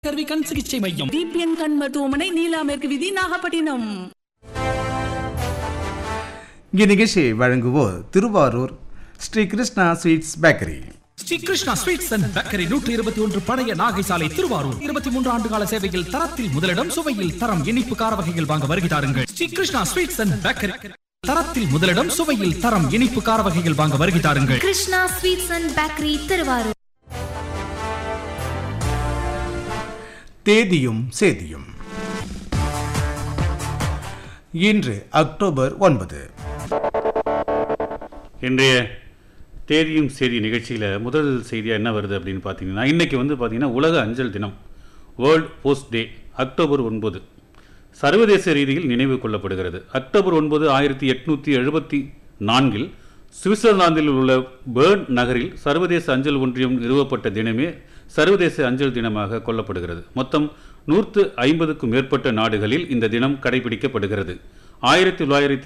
கருவி கண் சிகிச்சை மையம் டிபிஎன் கண் மருத்துவமனை நீலா மேற்கு வீதி நாகப்பட்டினம் இந்நிகழ்ச்சியை வழங்குவோர் Thiruvarur Sri Krishna sweets bakery Sri Krishna sweets and bakery நூற்றி இருபத்தி ஒன்று பழைய நாகை சாலை திருவாரூர் இருபத்தி மூன்று ஆண்டு கால சேவையில் தரத்தில் முதலிடம் சுவையில் தரம் இனிப்பு கார வகைகள் வாங்க வருகை தாருங்கள் Sri Krishna sweets and bakery தரத்தில் முதலிடம் சுவையில் தரம் இனிப்பு கார வகைகள் வாங்க வருகை தாருங்கள் Krishna sweets and bakery Thiruvarur தேதியும் சேதியும் இன்று அக்டோபர் ஒன்பது இன்றைய தேதியும் செய்தி நிகழ்ச்சியில் முதல் செய்தியாக என்ன வருது அப்படின்னு பார்த்தீங்கன்னா இன்றைக்கி வந்து பார்த்தீங்கன்னா உலக அஞ்சல் தினம் வேர்ல்ட் போஸ்ட் டே அக்டோபர் ஒன்பது சர்வதேச ரீதியில் நினைவு கொள்ளப்படுகிறது அக்டோபர் ஒன்பது ஆயிரத்தி எட்நூற்றி எழுபத்தி நான்கில் சுவிட்சர்லாந்தில் உள்ள பேர்ன் நகரில் சர்வதேச அஞ்சல் ஒன்றியம் நிறுவப்பட்ட தினமே சர்வதேச அஞ்சல் தினமாக கொள்ளப்படுகிறது மொத்தம் நூற்று ஐம்பதுக்கும் மேற்பட்ட நாடுகளில் இந்த தினம் கடைபிடிக்கப்படுகிறது ஆயிரத்தி தொள்ளாயிரத்தி